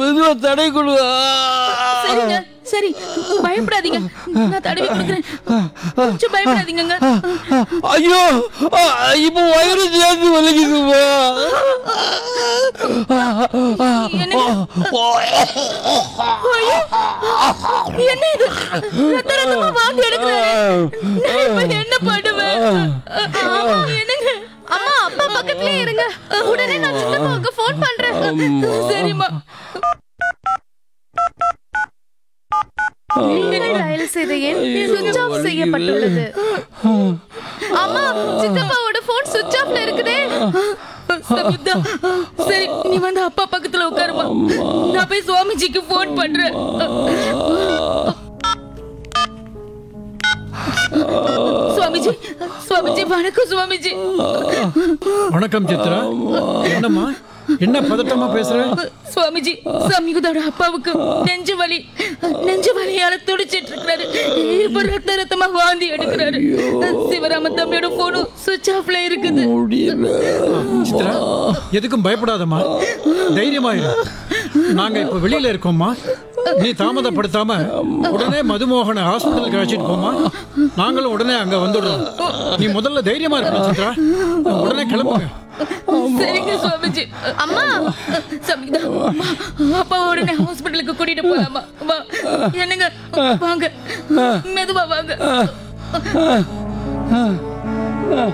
மெதுவா தடை கொடு சரிங்க சரி பயப்படாதீங்க நான் தடவி கொடுக்குறேன் கொஞ்சம் பயப்படாதீங்கங்க ஐயோ ஆ, இப்போ வயிறு சேர்ந்து வலிக்குதுமா என்னங்க ஐயோ, என்ன இது ரத்த ரத்தமா வாந்தி எடுக்கிறாரு நான் இப்ப என்ன பண்ணுவேன் என்னங்க அம்மா அப்பா பக்கத்துலயே இருங்க உடனே நான் சித்தப்பாவுக்கு ஃபோன் பண்றேன் சரிம்மா நீங்கள் டயல் செய்த எண் சுவிட்ச் ஆஃப் செய்யப்பட்டுள்ளது அம்மா சித்தப்பாவோட ஃபோன் சுவிட்ச் ஆஃப்ல இருக்குதே சபிதா சரி நீ வந்து அப்பா பக்கத்துல உட்காருமா நான் போய் சுவாமிஜிக்கு ஃபோன் பண்றேன் சுவாமிஜி சுவாமிஜி வணக்கம் சுவாமிஜி வணக்கம் சித்ரா என்னம்மா என்ன பதட்டமா பேசுற சுவாமிஜி சம்யுகதோட அப்பாவுக்கு நெஞ்சு வலி நெஞ்சு வலியால துடிச்சிட்டு இருக்கிறாரு இப்ப ரத்த ரத்தமா வாந்தி எடுக்கிறாரு சிவராம தம்பியோட போனும் சுவிட்ச் ஆஃப்ல இருக்குது சித்ரா எதுக்கும் பயப்படாதம்மா தைரியமா இரு நாங்க இப்ப வெளியில இருக்கோம்மா நீ தாமதப்படுத்தாம உடனே மதுமோகனை ஹாஸ்பிட்டலுக்கு அழைச்சிட்டு போமா நாங்களும் உடனே அங்க வந்துடுறோம் நீ முதல்ல தைரியமா இருக்கணும் சித்ரா உடனே கிளம்புங்க சரிங்க சுவாமிஜி அம்மா சம்யுகதா அப்பா உடனே ஹாஸ்பிட்டலுக்கு கூட்டிட்டு போலாமா வா என்னங்க வாங்க மெதுவா வாங்க